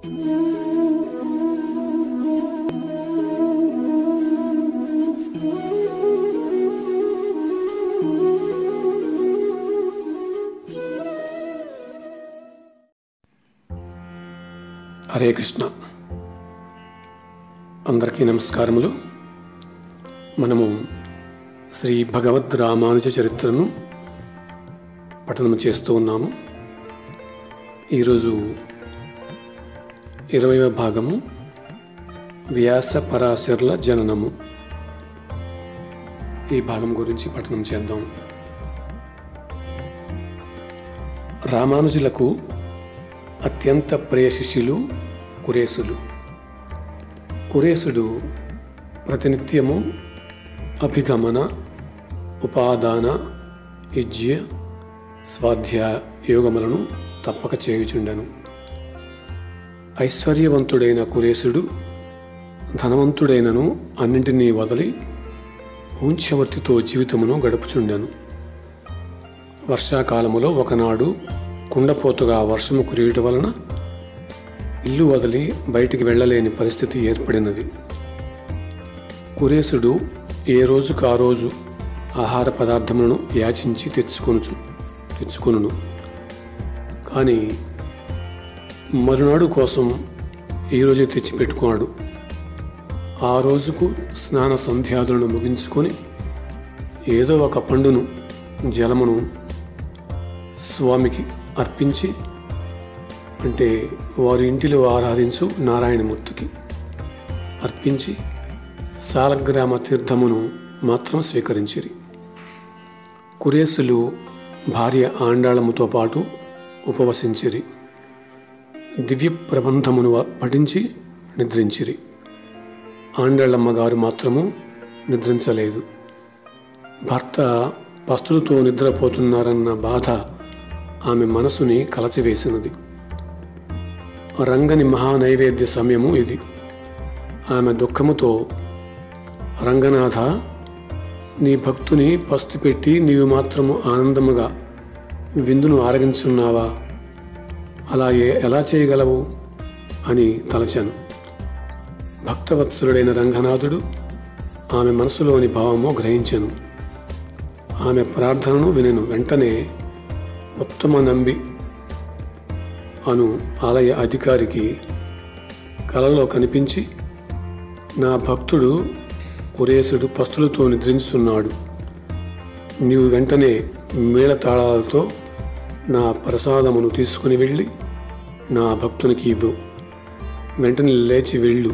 హరే కృష్ణ అందరికీ నమస్కారములు మనము శ్రీ భగవద్ రామానుజ చరిత్రను పఠనం చేస్తూ ఉన్నాము ఈరోజు ఇరవైవ భాగము వ్యాస పరాశర్ల జననము ఈ భాగం గురించి పఠనం చేద్దాం రామానుజులకు అత్యంత ప్రియ శిష్యులు కురేసులు కురేసుడు ప్రతినిత్యము అభిగమన ఉపాదాన యజ్ఞ స్వాధ్యాయ యోగములను తప్పక చేయుచుండెను ఐశ్వర్యవంతుడైన కురేసుడు ధనవంతుడైనను అన్నింటినీ వదిలి ఊంచవర్తితో జీవితమును గడుపుచుండెను వర్షాకాలములో ఒకనాడు కుండపోతుగా వర్షము కురియుట వలన ఇల్లు వదిలి బయటికి వెళ్ళలేని పరిస్థితి ఏర్పడినది కురేసుడు ఏ రోజుకు ఆ రోజు ఆహార పదార్థములను యాచించి తెచ్చుకొనుచు తెచ్చుకొనును కానీ మరునాడు కోసం ఈరోజే తెచ్చిపెట్టుకున్నాడు ఆ రోజుకు స్నాన సంధ్యాదులను ముగించుకొని ఏదో ఒక పండును జలమును స్వామికి అర్పించి అంటే వారి ఇంటిలో ఆరాధించు నారాయణమూర్తికి అర్పించి సాలగ్రామ తీర్థమును మాత్రం స్వీకరించిరి కురేసులు భార్య ఆండాళముతో పాటు ఉపవసించిరి దివ్య ప్రబంధమును పఠించి నిద్రించిరి ఆండాళ్ళమ్మ గారు మాత్రము నిద్రించలేదు భర్త పస్తులతో నిద్రపోతున్నారన్న బాధ ఆమె మనసుని కలచివేసినది రంగని మహానైవేద్య సమయము ఇది ఆమె దుఃఖముతో రంగనాథ నీ భక్తుని పస్తు పెట్టి నీవు మాత్రము ఆనందముగా విందును ఆరగించున్నావా అలా ఏ ఎలా చేయగలవు అని తలచాను భక్తవత్సరుడైన రంగనాథుడు ఆమె మనసులోని భావము గ్రహించెను ఆమె ప్రార్థనను వినెను వెంటనే ఉత్తమ నంబి అను ఆలయ అధికారికి కలలో కనిపించి నా భక్తుడు కురేసుడు పస్తులతో నిద్రించున్నాడు నీవు వెంటనే మేళతాళాలతో నా ప్రసాదమును తీసుకుని వెళ్ళి నా భక్తునికి ఇవ్వు వెంటనే లేచి వెళ్ళు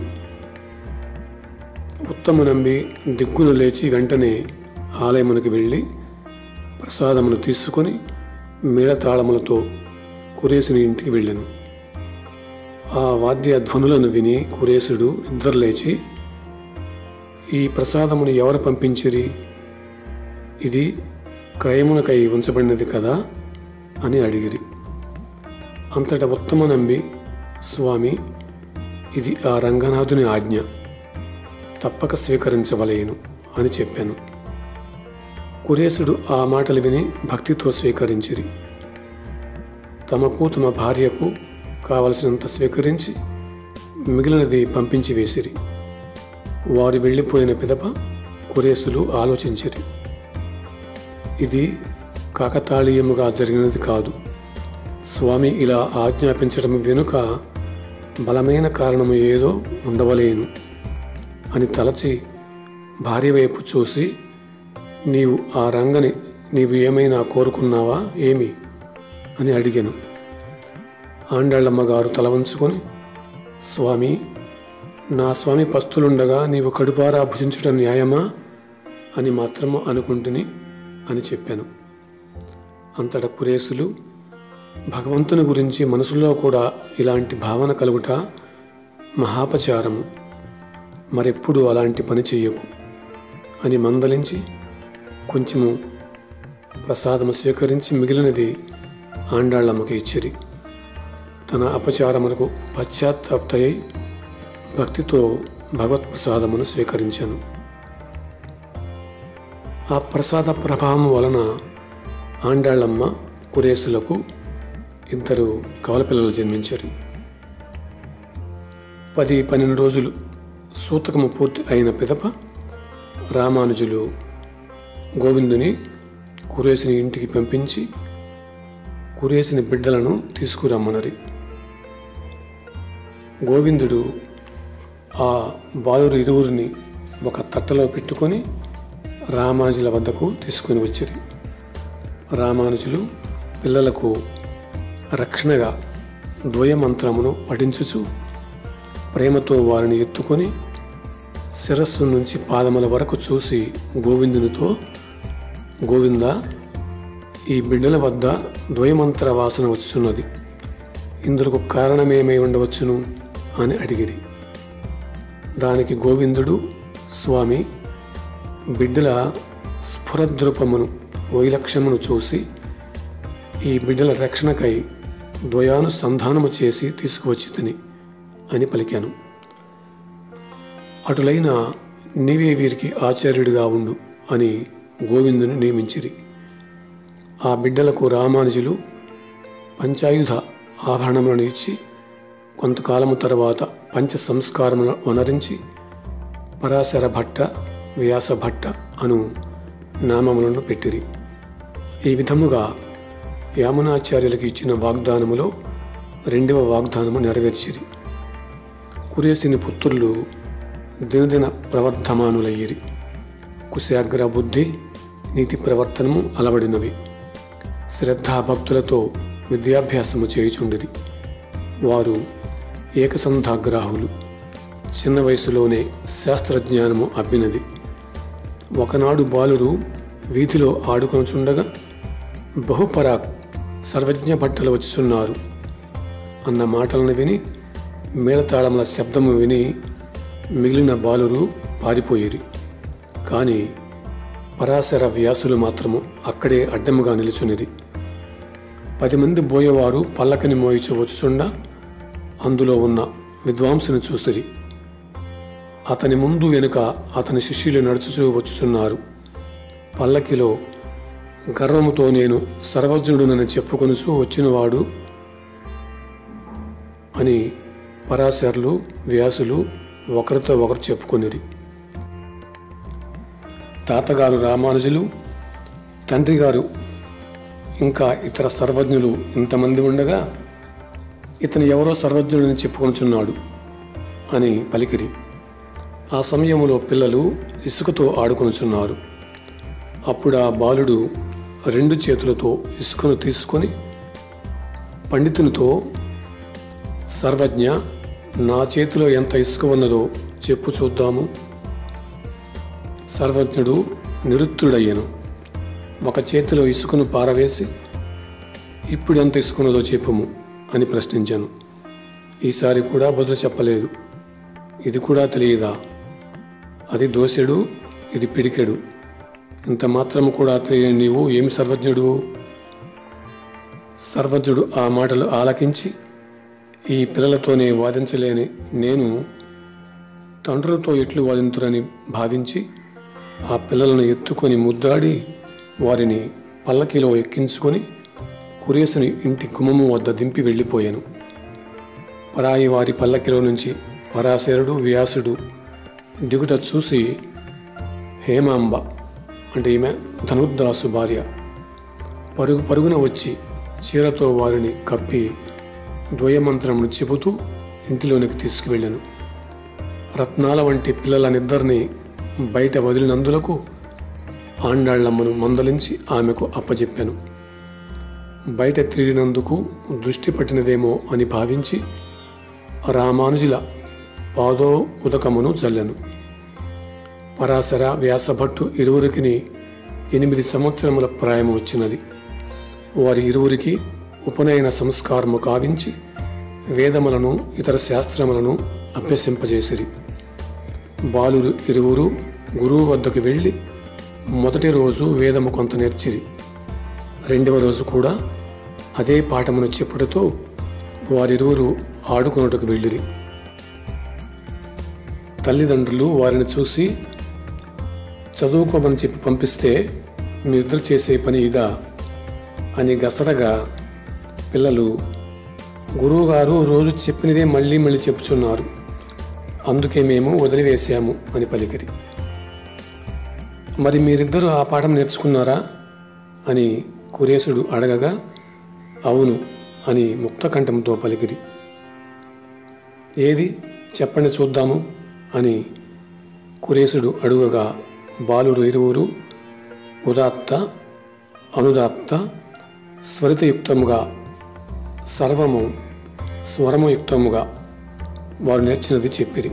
ఉత్తమ నంబి దిగ్గున లేచి వెంటనే ఆలయమునకు వెళ్ళి ప్రసాదమును తీసుకొని మేళతాళములతో కురేసుని ఇంటికి వెళ్ళాను ఆ వాద్య ధ్వనులను విని కురేసుడు నిద్రలేచి ఈ ప్రసాదమును ఎవరు పంపించిరి ఇది క్రయమునకై ఉంచబడినది కదా అని అడిగిరి అంతటా ఉత్తమ నంబి స్వామి ఇది ఆ రంగనాథుని ఆజ్ఞ తప్పక స్వీకరించవలేను అని చెప్పాను కురేసుడు ఆ మాటలు విని భక్తితో స్వీకరించిరి తమకు తమ భార్యకు కావలసినంత స్వీకరించి మిగిలినది పంపించి వేసిరి వారు వెళ్ళిపోయిన పిదప కురేసులు ఆలోచించిరి ఇది కాకతాళీయముగా జరిగినది కాదు స్వామి ఇలా ఆజ్ఞాపించడం వెనుక బలమైన కారణము ఏదో ఉండవలేను అని తలచి భార్య వైపు చూసి నీవు ఆ రంగని నీవు ఏమైనా కోరుకున్నావా ఏమి అని అడిగాను ఆండాళ్ళమ్మ గారు తల వంచుకొని స్వామి నా స్వామి పస్తులుండగా నీవు కడుపారా భుజించుట న్యాయమా అని మాత్రము అనుకుంటుని అని చెప్పాను అంతట కురేసులు భగవంతుని గురించి మనసులో కూడా ఇలాంటి భావన కలుగుట మహాపచారము మరెప్పుడు అలాంటి పని చెయ్యకు అని మందలించి కొంచెము ప్రసాదము స్వీకరించి మిగిలినది ఆండాళ్ళమ్మకి ఇచ్చిరి తన అపచారమునకు పశ్చాత్తాప్తయ్యి భక్తితో భగవత్ ప్రసాదమును స్వీకరించాను ఆ ప్రసాద ప్రభావం వలన ఆండాళ్ళమ్మ కురేసులకు ఇద్దరు కవలపిల్లలు జన్మించారు పది పన్నెండు రోజులు సూతకము పూర్తి అయిన పిదప రామానుజులు గోవిందుని కురేసిని ఇంటికి పంపించి కురేసిని బిడ్డలను తీసుకురమ్మనరి గోవిందుడు ఆ బాలురు ఇరువురిని ఒక తట్టలో పెట్టుకొని రామానుజుల వద్దకు తీసుకొని వచ్చిరి రామానుజులు పిల్లలకు రక్షణగా ద్వయమంత్రమును పఠించుచు ప్రేమతో వారిని ఎత్తుకొని శిరస్సు నుంచి పాదముల వరకు చూసి గోవిందునితో గోవింద ఈ బిడ్డల వద్ద ద్వయమంత్ర వాసన వచ్చున్నది ఇందుకు కారణమేమై ఉండవచ్చును అని అడిగిరి దానికి గోవిందుడు స్వామి బిడ్డల స్ఫురద్రూపమును వైలక్ష్యమును చూసి ఈ బిడ్డల రక్షణకై ద్వయానుసంధానము చేసి తీసుకువచ్చి తిని అని పలికాను అటులైన నీవే వీరికి ఆచార్యుడిగా ఉండు అని గోవిందుని నియమించిరి ఆ బిడ్డలకు రామానుజులు పంచాయుధ ఆభరణములను ఇచ్చి కొంతకాలము తర్వాత పంచ సంస్కారములను వనరించి పరాశర భట్ట వ్యాస భట్ట అను నామములను పెట్టిరి ఈ విధముగా యామునాచార్యులకు ఇచ్చిన వాగ్దానములో రెండవ వాగ్దానము నెరవేర్చిరి కురేసిని పుత్రులు దినదిన ప్రవర్ధమానులయ్యిరి కుశాగ్ర బుద్ధి నీతి ప్రవర్తనము అలవడినవి శ్రద్ధాభక్తులతో విద్యాభ్యాసము చేయుచుండిరి వారు ఏకసంధాగ్రాహులు చిన్న వయసులోనే శాస్త్రజ్ఞానము అబ్బినది ఒకనాడు బాలురు వీధిలో ఆడుకొనుచుండగా బహుపరాక్ సర్వజ్ఞ భట్టలు వచ్చున్నారు అన్న మాటలను విని మేళతాళముల శబ్దము విని మిగిలిన బాలురు పారిపోయిరి కానీ పరాశర వ్యాసులు మాత్రము అక్కడే అడ్డముగా నిలుచునిరి పది మంది బోయేవారు పల్లకని మోయిచు వచ్చుచుండా అందులో ఉన్న విద్వాంసుని చూసిరి అతని ముందు వెనుక అతని శిష్యులు నడుచుచూ వచ్చుచున్నారు పల్లకిలో గర్వముతో నేను సర్వజ్ఞుడునని చెప్పుకొనుచు వచ్చినవాడు అని పరాశరులు వ్యాసులు ఒకరితో ఒకరు చెప్పుకొనిరి తాతగారు రామానుజులు తండ్రి గారు ఇంకా ఇతర సర్వజ్ఞులు ఇంతమంది ఉండగా ఇతను ఎవరో సర్వజ్ఞుడని చెప్పుకొనుచున్నాడు అని పలికిరి ఆ సమయంలో పిల్లలు ఇసుకతో ఆడుకొనుచున్నారు అప్పుడు ఆ బాలుడు రెండు చేతులతో ఇసుకను తీసుకొని పండితునితో సర్వజ్ఞ నా చేతిలో ఎంత ఇసుక ఉన్నదో చెప్పు చూద్దాము సర్వజ్ఞుడు నిరుత్తుడయ్యను ఒక చేతిలో ఇసుకను పారవేసి ఇప్పుడు ఎంత ఇసుకున్నదో చెప్పుము అని ప్రశ్నించాను ఈసారి కూడా బదులు చెప్పలేదు ఇది కూడా తెలియదా అది దోసెడు ఇది పిడికెడు ఇంత మాత్రము కూడా తెలియని నీవు ఏమి సర్వజ్ఞుడు సర్వజ్ఞుడు ఆ మాటలు ఆలకించి ఈ పిల్లలతోనే వాదించలేని నేను తండ్రులతో ఎట్లు వాదింతురని భావించి ఆ పిల్లలను ఎత్తుకొని ముద్దాడి వారిని పల్లకిలో ఎక్కించుకొని కురేసుని ఇంటి గుమ్మము వద్ద దింపి వెళ్ళిపోయాను పరాయి వారి పల్లకిలో నుంచి పరాశరుడు వ్యాసుడు దిగుట చూసి హేమాంబ అంటే ఈమె ధనుర్దాసు భార్య పరుగు పరుగున వచ్చి చీరతో వారిని కప్పి ద్వయమంత్రమును చెబుతూ ఇంటిలోనికి తీసుకువెళ్ళాను రత్నాల వంటి పిల్లలనిద్దరిని బయట వదిలినందులకు ఆండాళ్లమ్మను మందలించి ఆమెకు అప్పచెప్పాను బయట తిరిగినందుకు దృష్టి పట్టినదేమో అని భావించి రామానుజుల పాదో ఉదకమును చల్లను పరాశర వ్యాసభట్టు ఇరువురికి ఎనిమిది సంవత్సరముల ప్రాయం వచ్చినది వారి ఇరువురికి ఉపనయన సంస్కారము కావించి వేదములను ఇతర శాస్త్రములను అభ్యసింపజేసిరి బాలురు ఇరువురు గురువు వద్దకు వెళ్ళి మొదటి రోజు వేదము కొంత నేర్చిరి రెండవ రోజు కూడా అదే పాఠమును చెప్పుటతో వారిరువురు ఆడుకొనుటకు వెళ్ళిరి తల్లిదండ్రులు వారిని చూసి చదువుకోమని చెప్పి పంపిస్తే మీ ఇద్దరు చేసే పని ఇదా అని గసరగా పిల్లలు గురువుగారు రోజు చెప్పినదే మళ్ళీ మళ్ళీ చెప్పుచున్నారు అందుకే మేము వదిలివేశాము అని పలికిరి మరి మీరిద్దరూ ఆ పాఠం నేర్చుకున్నారా అని కురేసుడు అడగగా అవును అని ముక్తకంఠంతో పలికిరి ఏది చెప్పండి చూద్దాము అని కురేసుడు అడుగగా బాలురు ఇరువురు ఉదాత్త అనుదాత్త స్వరితయుక్తముగా సర్వము స్వరముయుక్తముగా వారు నేర్చినది చెప్పిరి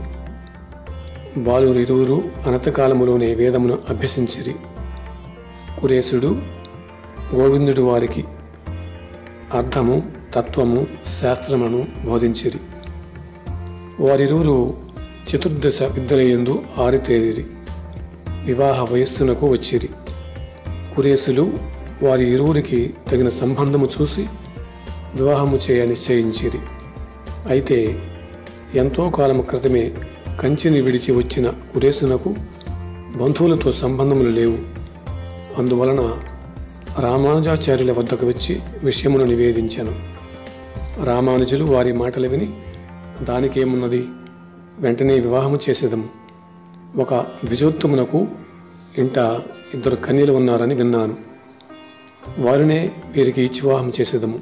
బాలురు ఇరువురు అనతకాలములోనే వేదమును అభ్యసించిరి కురేసుడు గోవిందుడు వారికి అర్థము తత్వము శాస్త్రమును బోధించిరి వారిరువురు చతుర్దశ విద్యలయందు ఆరితేరిరి వివాహ వయస్సునకు వచ్చిరి కురేసులు వారి ఇరువురికి తగిన సంబంధము చూసి వివాహము చేయ నిశ్చయించిరి అయితే ఎంతో కాలం క్రితమే కంచిని విడిచి వచ్చిన కురేసునకు బంధువులతో సంబంధములు లేవు అందువలన రామానుజాచార్యుల వద్దకు వచ్చి విషయమును నివేదించాను రామానుజులు వారి మాటలు విని దానికేమున్నది వెంటనే వివాహము చేసేదము ఒక ద్విజోత్తమునకు ఇంట ఇద్దరు కన్యలు ఉన్నారని విన్నాను వారినే వీరికి ఇచ్చి వివాహం చేసేదము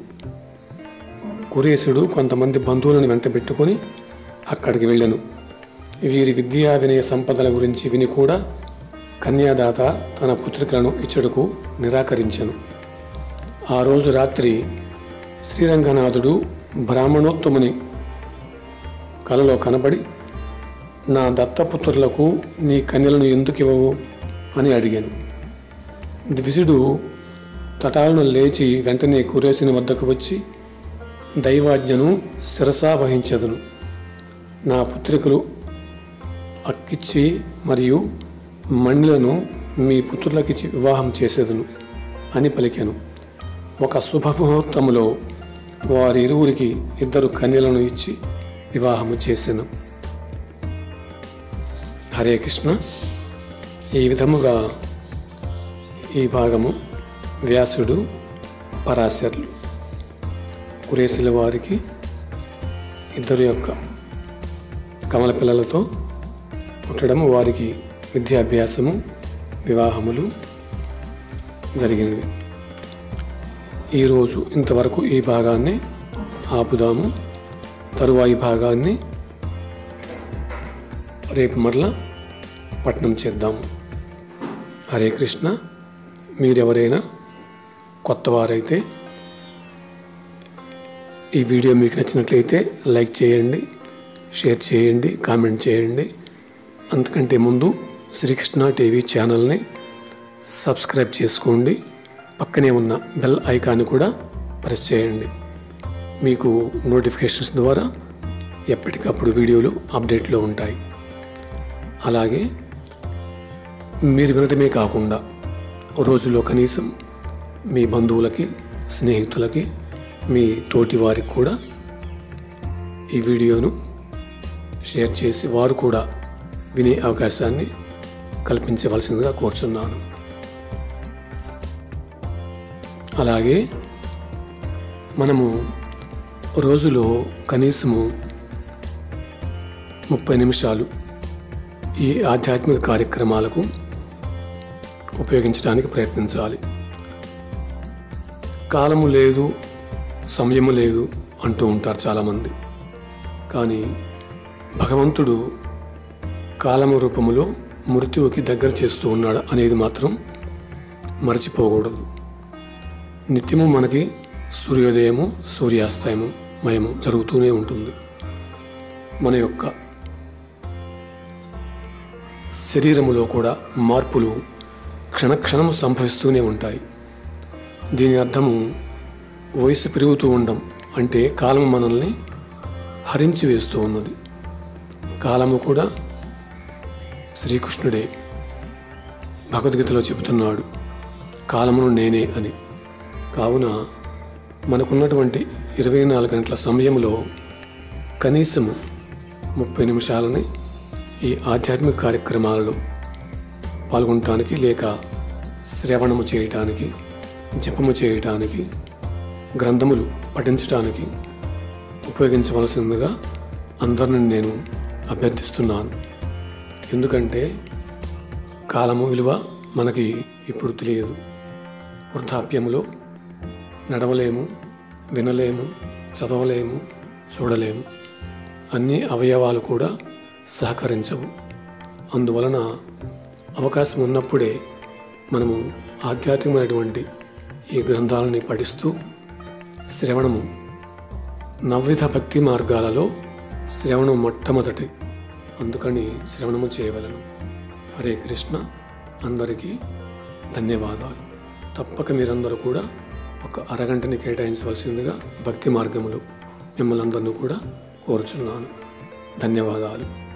కురేసుడు కొంతమంది బంధువులను వెంటబెట్టుకొని అక్కడికి వెళ్ళాను వీరి విద్యా వినయ సంపదల గురించి విని కూడా కన్యాదాత తన పుత్రికలను ఇచ్చడుకు నిరాకరించను ఆ రోజు రాత్రి శ్రీరంగనాథుడు బ్రాహ్మణోత్తముని కలలో కనబడి నా దత్తపుత్రులకు నీ కన్యలను ఎందుకు ఇవ్వవు అని అడిగాను ద్విజుడు తటాలను లేచి వెంటనే కురేసుని వద్దకు వచ్చి దైవాజ్ఞను శిరసా వహించదును నా పుత్రికలు అక్కిచ్చి మరియు మణిలను మీ పుత్రులకిచ్చి వివాహం చేసేదను అని పలికాను ఒక శుభముహూర్తములో వారి ఇరువురికి ఇద్దరు కన్యలను ఇచ్చి వివాహము చేసెను హరే కృష్ణ ఈ విధముగా ఈ భాగము వ్యాసుడు పరాశర్లు కురేసుల వారికి ఇద్దరు యొక్క కమల పిల్లలతో పుట్టడము వారికి విద్యాభ్యాసము వివాహములు జరిగినవి ఈరోజు ఇంతవరకు ఈ భాగాన్ని ఆపుదాము తరువాయి భాగాన్ని రేపు మరలా పట్నం చేద్దాము హరే కృష్ణ మీరెవరైనా కొత్తవారైతే ఈ వీడియో మీకు నచ్చినట్లయితే లైక్ చేయండి షేర్ చేయండి కామెంట్ చేయండి అంతకంటే ముందు శ్రీకృష్ణ టీవీ ఛానల్ని సబ్స్క్రైబ్ చేసుకోండి పక్కనే ఉన్న బెల్ ఐకాన్ కూడా ప్రెస్ చేయండి మీకు నోటిఫికేషన్స్ ద్వారా ఎప్పటికప్పుడు వీడియోలు అప్డేట్లో ఉంటాయి అలాగే మీరు వినటమే కాకుండా రోజులో కనీసం మీ బంధువులకి స్నేహితులకి మీ తోటి వారికి కూడా ఈ వీడియోను షేర్ చేసి వారు కూడా వినే అవకాశాన్ని కల్పించవలసిందిగా కోరుచున్నాను అలాగే మనము రోజులో కనీసము ముప్పై నిమిషాలు ఈ ఆధ్యాత్మిక కార్యక్రమాలకు ఉపయోగించడానికి ప్రయత్నించాలి కాలము లేదు సమయము లేదు అంటూ ఉంటారు చాలామంది కానీ భగవంతుడు కాలము రూపములో మృత్యువుకి దగ్గర చేస్తూ ఉన్నాడు అనేది మాత్రం మర్చిపోకూడదు నిత్యము మనకి సూర్యోదయము సూర్యాస్తయము మయము జరుగుతూనే ఉంటుంది మన యొక్క శరీరములో కూడా మార్పులు క్షణక్షణము సంభవిస్తూనే ఉంటాయి దీని అర్థము వయసు పెరుగుతూ ఉండడం అంటే కాలం మనల్ని హరించి వేస్తూ ఉన్నది కాలము కూడా శ్రీకృష్ణుడే భగవద్గీతలో చెబుతున్నాడు కాలమును నేనే అని కావున మనకున్నటువంటి ఇరవై నాలుగు గంటల సమయంలో కనీసము ముప్పై నిమిషాలని ఈ ఆధ్యాత్మిక కార్యక్రమాలలో పాల్గొనటానికి లేక శ్రవణము చేయటానికి జపము చేయటానికి గ్రంథములు పఠించటానికి ఉపయోగించవలసిందిగా అందరిని నేను అభ్యర్థిస్తున్నాను ఎందుకంటే కాలము విలువ మనకి ఇప్పుడు తెలియదు వృద్ధాప్యములో నడవలేము వినలేము చదవలేము చూడలేము అన్ని అవయవాలు కూడా సహకరించవు అందువలన అవకాశం ఉన్నప్పుడే మనము ఆధ్యాత్మికమైనటువంటి ఈ గ్రంథాలని పఠిస్తూ శ్రవణము నవ్విధ భక్తి మార్గాలలో శ్రవణం మొట్టమొదటి అందుకని శ్రవణము చేయవలను హరే కృష్ణ అందరికీ ధన్యవాదాలు తప్పక మీరందరూ కూడా ఒక అరగంటని కేటాయించవలసిందిగా భక్తి మార్గములు మిమ్మల్ని అందరినీ కూడా కోరుచున్నాను ధన్యవాదాలు